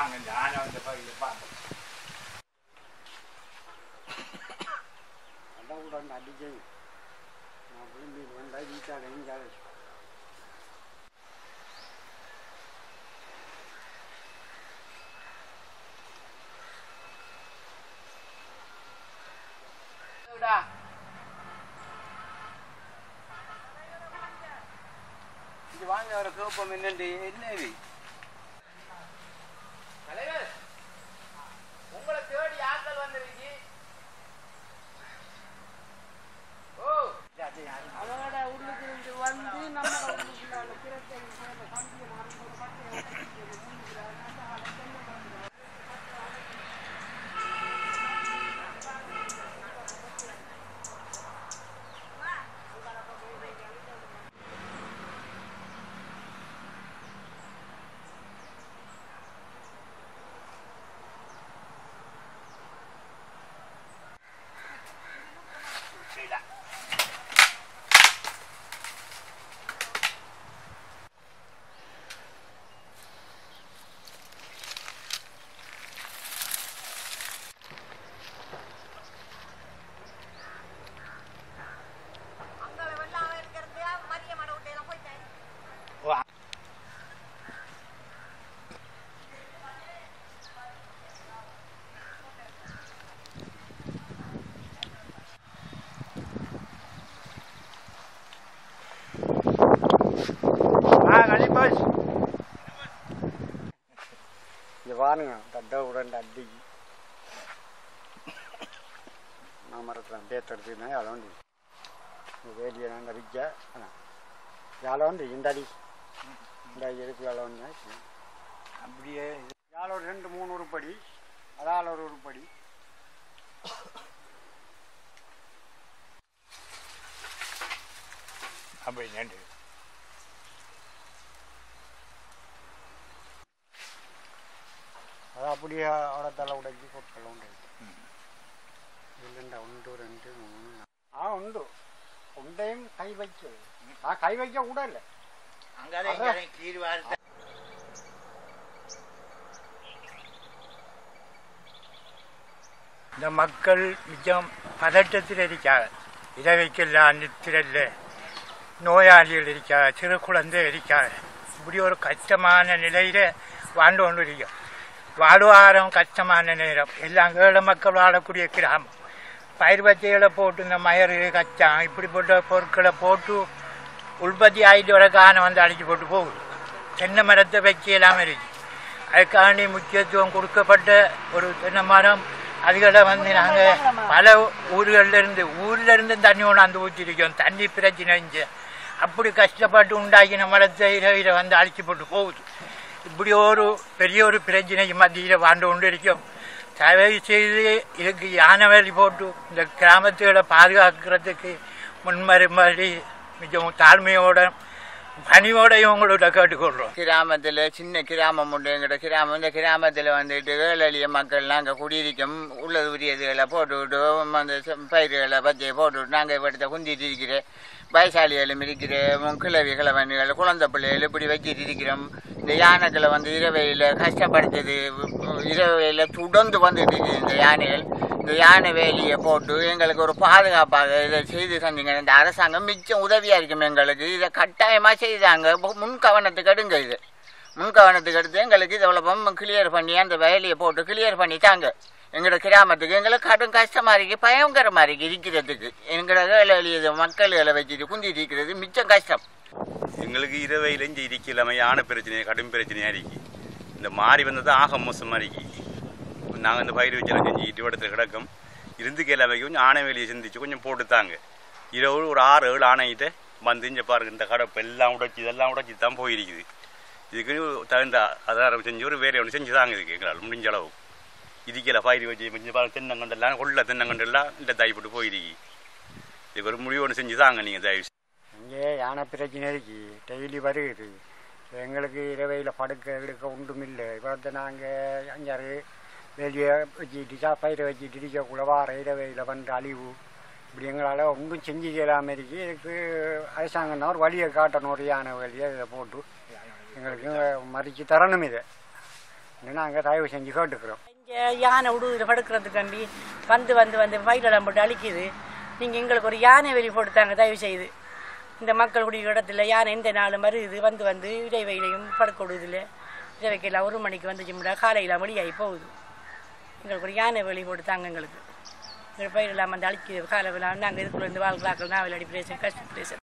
வாங்க ஞானம் வந்து பகுதியில் பார்ப்போம் கடவுடன் அடிச்சு நான் விரும்பி வந்தா வீட்டால் எங்கால இது வாங்க அவரை கோப்பம் என்னண்டு என்ன இது தலைவர் உங்களை தேடி ஆட்கள் வந்திருக்கு ஓ அதோட உள்ளுக்கு இருந்து வந்து நம்ம உள்ளுக்குள்ள பிரச்சனை சந்தியை மறந்து அங்கே வெள்ளாம இருக்கிறது மரிய மட விட்டையெல்லாம் போயிட்டேன் ஆ கலி பாஸ் இங்க பாருங்க கடவுடன் அடி நான் மறக்கிறேன் பேத்தெடுத்துனே அதை வந்து வேலியை நான் அடிக்க யாழ வந்து இந்த அடி இந்த இருக்கு யாழ வந்து அப்படியே யாழ ஒரு ரெண்டு மூணு உருப்படி அதால் ஒரு உருப்படி அப்படி நன்றி அது அப்படியே அவடத்தால உடைச்சி கொட்டல உண்டு இல்லைண்டா ஒன்று ரெண்டு மூணு நாலு. ஆ உண்டு உண்டையும் கை வைக்க ஆ கை வைக்க கூட இல்லை அங்கே அதான். கீழ் வாரத்தை இந்த மக்கள் மிச்சம் பதட்டத்தில் இருக்காங்க இரவைக்கெல்லாம் நித்திரல்ல நோயாளிகள் இருக்காங்க சிறு குழந்தை இருக்காங்க இப்படி ஒரு கஷ்டமான நிலையில வாழ்ந்து கொண்டு இருக்கோம் வாழ்வாரம் கஷ்டமான நேரம் எல்லாம் ஏழை மக்கள் வாழக்கூடிய கிராமம் பயிர் பச்சைகளை போட்டு இந்த மயறு கச்சான் இப்படிப்பட்ட பொருட்களை போட்டு உற்பத்தி ஆகிட்டு வர காணம் வந்து அடிச்சு போட்டு போகுது தென்னை மரத்தை வச்சு எல்லாம் இருக்கு அதுக்காண்டி முக்கியத்துவம் கொடுக்கப்பட்ட ஒரு தென்னை மரம் அதுகளை வந்து நாங்கள் பல ஊர்கள்ல இருந்து ஊர்ல இருந்து தண்ணி கொண்டாந்து ஊற்றிருக்கோம் தண்ணி பிரச்சனை இருந்துச்சு அப்படி கஷ்டப்பட்டு உண்டாக்கின மரத்தை இரவில வந்து அழிச்சு போட்டு போகுது இப்படி ஒரு பெரிய ஒரு பிரச்சனைக்கு மத்தியில் வாழ்ந்து கொண்டு இருக்கோம் தயவு செய்து இதுக்கு யானை வேலி போட்டு இந்த கிராமத்துகளை பாதுகாக்கிறதுக்கு முன்மரும்படி மிகவும் தாழ்மையோட பணியோடையும் உங்களோட கேட்டுக்கொள்கிறோம் கிராமத்தில் சின்ன கிராமம் உண்டு எங்கள்கிட்ட கிராமம் இந்த கிராமத்தில் வந்துட்டு ஏழை எளிய மக்கள் நாங்கள் குடியிருக்கோம் உள்ளது உரியதுகளை போட்டுவிட்டு அந்த செ- பயிர்களை பச்சையை போட்டுவிட்டு நாங்கள் இவடத்தை குந்திட்டு இருக்கிறேன் வயசாளிகளும் இருக்கிறோம் கிழவி கிழவன்கள் குழந்தை பிள்ளைகள் இப்படி வச்சிட்டு இருக்கிறோம் இந்த யானைகளை வந்து இரவையில் கஷ்டப்படுத்துது இரவையில் தொடர்ந்து வந்துட்டு இருக்குது இந்த யானைகள் இந்த யானை வேலியை போட்டு எங்களுக்கு ஒரு பாதுகாப்பாக இதை செய்து தந்தீங்க இந்த அரசாங்கம் மிச்சம் உதவியாக இருக்கும் எங்களுக்கு இதை கட்டாயமாக செய்தாங்க முன் கவனத்துக்கு எடுங்க இது முன் கவனத்துக்கு எடுத்து எங்களுக்கு இவ்வளோ கிளியர் பண்ணி அந்த வேலையை போட்டு கிளியர் பண்ணி தாங்க எங்களோட கிராமத்துக்கு எங்களுக்கு கடும் கஷ்டமாக இருக்குது பயங்கரமாக இருக்குது இருக்கிறதுக்கு எங்களோட வேலை எளியது மக்கள்களை வச்சுட்டு குந்திட்டு இருக்கிறது மிச்சம் கஷ்டம் எங்களுக்கு இரவையில இங்கே இருக்கலாம யானை பிரச்சனை கடும் பிரச்சனையாக இருக்கு இந்த மாறி வந்தது ஆக மோசமாக இருக்கு நாங்கள் இந்த பயிர் வச்செல்லாம் செஞ்சுக்கிட்டு இடத்துல கிடக்கும் இருந்து கேளாம கொஞ்சம் ஆனை வேலையை சிந்திச்சு கொஞ்சம் போட்டுத்தாங்க இரவு ஒரு ஆறு ஏழு ஆணைகிட்ட வந்து இங்கே பாருங்க இந்த கடப்பு எல்லாம் உடைச்சி இதெல்லாம் உடைச்சி தான் போயிருக்குது இதுக்கு தகுந்த ஆதாரம் செஞ்சு ஒரு வேலையை ஒன்று செஞ்சு தாங்க இதுக்கு எங்களால் முடிஞ்ச அளவு இதுக்கெல்லாம் பயிர் வச்சு கொஞ்சம் பாருங்க தென்னங்கண்டெல்லாம் கொள்ள தென்னங்கண்டெல்லாம் இந்த தாய் போட்டு போயிருக்கு இதுக்கு ஒரு முடிவு ஒன்று செஞ்சு தாங்க நீங்கள் தயவு இங்கே யானை பிரச்சனை இருக்கு டெய்லி வருகுது எங்களுக்கு இரவையில் படுக்க எடுக்க ஒன்றும் இல்லை இப்போ நாங்கள் அஞ்சாறு வெளியே வச்சுட்டு சாப்பாயிரை வச்சுட்டு இருக்கக்குள்ள வார இரவையில் வந்து அழிவு இப்படி எங்களால் ஒன்றும் செஞ்சு இல்லாமல் இருக்கு இதுக்கு அரசாங்கம் தான் ஒரு வழியை காட்டணும் ஒரு யானை வழியை இதை போட்டு எங்களுக்கு மறித்து தரணும் இதை நாங்கள் தயவு செஞ்சு கேட்டுக்கிறோம் இங்கே யானை விடுதில் படுக்கிறதுக்காண்டி வந்து வந்து வந்து பயிரெல்லாம் போட்டு அழிக்குது நீங்கள் எங்களுக்கு ஒரு யானை வெளி போட்டுத்தாங்க தயவு செய்து இந்த மக்கள் குடிக்கிற இடத்துல யானை எந்த நாளும் வருது வந்து வந்து இடைவெளியும் படுக்க விடுதில்ல இடைவைக்கெல்லாம் ஒரு மணிக்கு வந்து சிம்டா காலையில் மணியாகி போகுது எங்களுக்கு ஒரு யானை வெளி போட்டுத்தாங்க எங்களுக்கு எங்கள் பயிரெல்லாம் வந்து அழிக்குது காலை நாங்கள் இதுக்குள்ளே இருந்து வாழ்க்கை நாவல் அடி பிரேசன் கஷ்ட பிரேசன்